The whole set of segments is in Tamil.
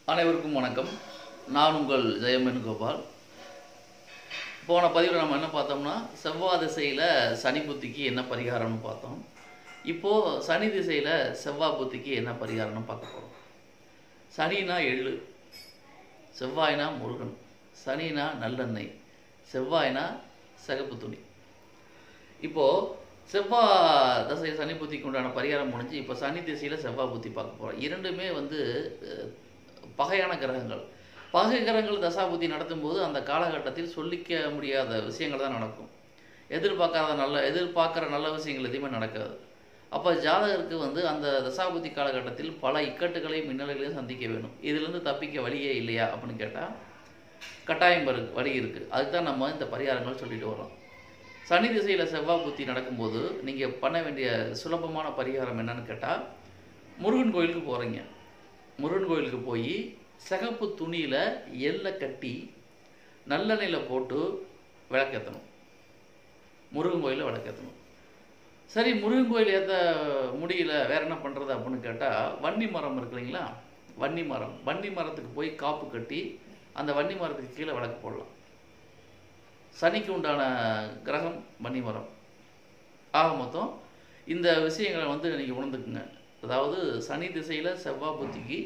அனைவருக்கும் வணக்கம் நான் உங்கள் ஜெயமன் கோபால் போன பதிவில் நம்ம என்ன பார்த்தோம்னா செவ்வாய் திசையில் சனி புத்திக்கு என்ன பரிகாரம்னு பார்த்தோம் இப்போது சனி திசையில் செவ்வாய் புத்திக்கு என்ன பரிகாரம்னு பார்க்க போகிறோம் சனினா எள்ளு செவ்வாய்னா முருகன் சனினா நல்லெண்ணெய் செவ்வாய்னா சிகப்பு துணி இப்போது செவ்வாய் தசை சனி புத்திக்கு உண்டான பரிகாரம் முடிஞ்சு இப்போ சனி திசையில் செவ்வாய் புத்தி பார்க்க போகிறோம் இரண்டுமே வந்து அஹ், பகையான கிரகங்கள் பகை கிரகங்கள் தசாபுத்தி நடத்தும்போது அந்த காலகட்டத்தில் சொல்லிக்க முடியாத விஷயங்கள் தான் நடக்கும் எதிர்பார்க்காத நல்ல எதிர்பார்க்குற நல்ல விஷயங்கள் எதுவுமே நடக்காது அப்போ ஜாதகருக்கு வந்து அந்த தசாபுத்தி காலகட்டத்தில் பல இக்கட்டுகளையும் மின்னல்களையும் சந்திக்க வேணும் இதிலிருந்து தப்பிக்க வழியே இல்லையா அப்படின்னு கேட்டால் கட்டாயம் இருக்கு வழி இருக்குது அதுக்கு தான் நம்ம இந்த பரிகாரங்கள் சொல்லிட்டு வரோம் சனி திசையில் செவ்வாய் புத்தி நடக்கும்போது நீங்கள் பண்ண வேண்டிய சுலபமான பரிகாரம் என்னன்னு கேட்டால் முருகன் கோயிலுக்கு போகிறீங்க முருகன் கோயிலுக்கு போய் சிகப்பு துணியில் எல்லை கட்டி நல்லெண்ணெயில் போட்டு விளக்கேற்றணும் முருகன் கோயிலில் விளக்கேற்றணும் சரி முருகன் கோயில் ஏற்ற முடியல வேற என்ன பண்ணுறது அப்படின்னு கேட்டால் வன்னி மரம் இருக்கு இல்லைங்களா வன்னி மரம் வன்னி மரத்துக்கு போய் காப்பு கட்டி அந்த வன்னி மரத்துக்கு கீழே விளக்கு போடலாம் சனிக்கு உண்டான கிரகம் வன்னி மரம் ஆக மொத்தம் இந்த விஷயங்களை வந்து நீங்கள் உணர்ந்துக்குங்க அதாவது சனி திசையில் செவ்வாய் புத்திக்கு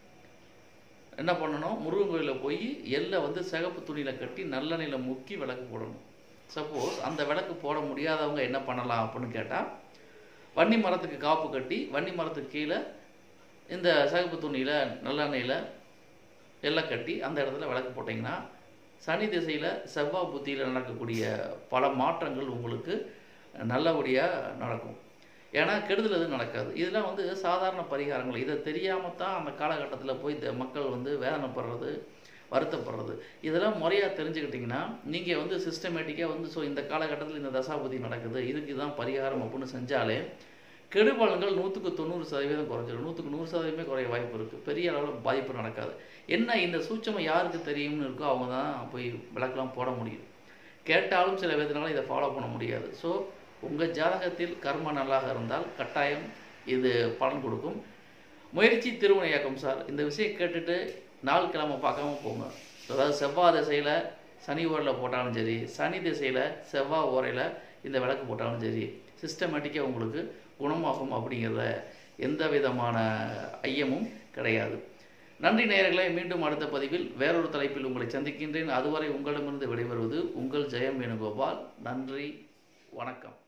என்ன பண்ணணும் முருகன் கோயிலில் போய் எல்லை வந்து சிகப்பு துணியில் கட்டி நல்லெண்ணெயில் முக்கி விளக்கு போடணும் சப்போஸ் அந்த விளக்கு போட முடியாதவங்க என்ன பண்ணலாம் அப்படின்னு கேட்டால் வன்னி மரத்துக்கு காப்பு கட்டி வன்னி மரத்துக்கு கீழே இந்த சிகப்பு துணியில் நல்லெண்ணெயில் எல்லை கட்டி அந்த இடத்துல விளக்கு போட்டிங்கன்னா சனி திசையில் செவ்வாய் புத்தியில் நடக்கக்கூடிய பல மாற்றங்கள் உங்களுக்கு நல்லபடியாக நடக்கும் ஏன்னா கெடுதல் எதுவும் நடக்காது இதெல்லாம் வந்து சாதாரண பரிகாரங்கள் இதை தெரியாமல் தான் அந்த காலகட்டத்தில் போய் இந்த மக்கள் வந்து வேதனைப்படுறது வருத்தப்படுறது இதெல்லாம் முறையாக தெரிஞ்சுக்கிட்டிங்கன்னா நீங்கள் வந்து சிஸ்டமேட்டிக்காக வந்து ஸோ இந்த காலகட்டத்தில் இந்த தசாபுதி நடக்குது இதுக்கு தான் பரிகாரம் அப்படின்னு செஞ்சாலே கெடுபலன்கள் நூற்றுக்கு தொண்ணூறு சதவீதம் குறைஞ்சிடும் நூற்றுக்கு நூறு சதவீதமே குறைய வாய்ப்பு இருக்குது பெரிய அளவில் பாதிப்பு நடக்காது என்ன இந்த சூட்சமம் யாருக்கு தெரியும்னு இருக்கோ அவங்க தான் போய் விளக்கெல்லாம் போட முடியும் கேட்டாலும் சில விதனால இதை ஃபாலோ பண்ண முடியாது ஸோ உங்கள் ஜாதகத்தில் கர்ம நல்லாக இருந்தால் கட்டாயம் இது பலன் கொடுக்கும் முயற்சி திருமண இயக்கம் சார் இந்த விஷயம் கேட்டுட்டு நாள் கிழமை பார்க்காம போங்க அதாவது செவ்வாய் திசையில் சனி ஓரில் போட்டாலும் சரி சனி திசையில் செவ்வாய் ஓரையில் இந்த விளக்கு போட்டாலும் சரி சிஸ்டமேட்டிக்காக உங்களுக்கு குணமாகும் அப்படிங்கிறத எந்த விதமான ஐயமும் கிடையாது நன்றி நேயர்களே மீண்டும் அடுத்த பதிவில் வேறொரு தலைப்பில் உங்களை சந்திக்கின்றேன் அதுவரை உங்களிடமிருந்து விடைபெறுவது உங்கள் ஜெயம் வேணுகோபால் நன்றி வணக்கம்